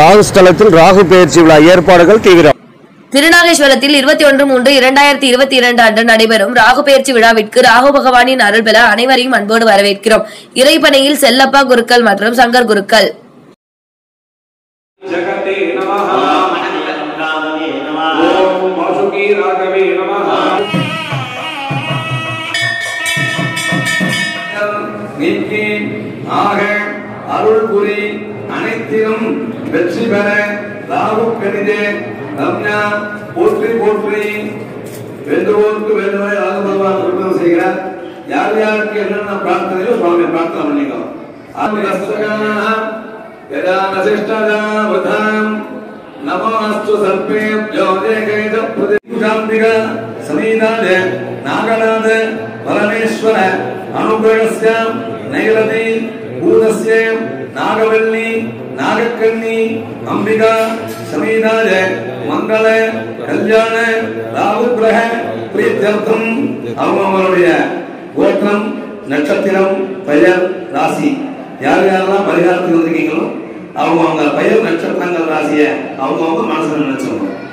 ராகு ஸ்தலத்தில் ராகு பெயர்ச்சி விழா ஏற்பாடுகள் தீவிரம் திருநாகேஸ்வரத்தில் இருபத்தி ஒன்று மூன்று இரண்டாயிரத்தி இருபத்தி இரண்டு அன்று நடைபெறும் ராகு பெயர்ச்சி விழாவிற்கு ராகு பகவானின் அருள் பெற அனைவரையும் அன்போடு வரவேற்கிறோம் இறைப்பணியில் செல்லப்பா குருக்கள் மற்றும் சங்கர் குருக்கள் जगते नमः ओम वासुकी राघवे नमः நீக்கி ஆக அருள் புரி அனைத்திலும் வெற்றி பெற ராகு கணிதே ரம்யா போற்றி போற்றி வேண்டுவோருக்கு வேண்டுவரை ராகு பகவான் விருப்பம் செய்கிறார் யார் யாருக்கு என்னென்ன பிரார்த்தனையோ சுவாமி பிரார்த்தனை பண்ணிக்கோ ஆத்மகஸ்தகானாம் यदा वसिष्ठजावधाम् नमोऽस्तु सर्पेभ्यो जयकैतप्रतिभुजाम्बिका समीनाद नागनाद परमेश्वर अनुग्रहस्य नैरति भूतस्य नागवल्ली नागकन्नी अम्बिका समीनाद மங்கள கல்யாண ராகுகிரக பிரீத்தியர்த்தம் அவங்களுடைய கோத்திரம் நட்சத்திரம் பெயர் ராசி யார் யாரெல்லாம் பரிகாரத்துக்கு வந்திருக்கீங்களோ அவங்க அவங்க பெயர் நட்சத்திரங்கள் ராசியை அவங்க அவங்க மனசுல நினைச்சிருக்கணும்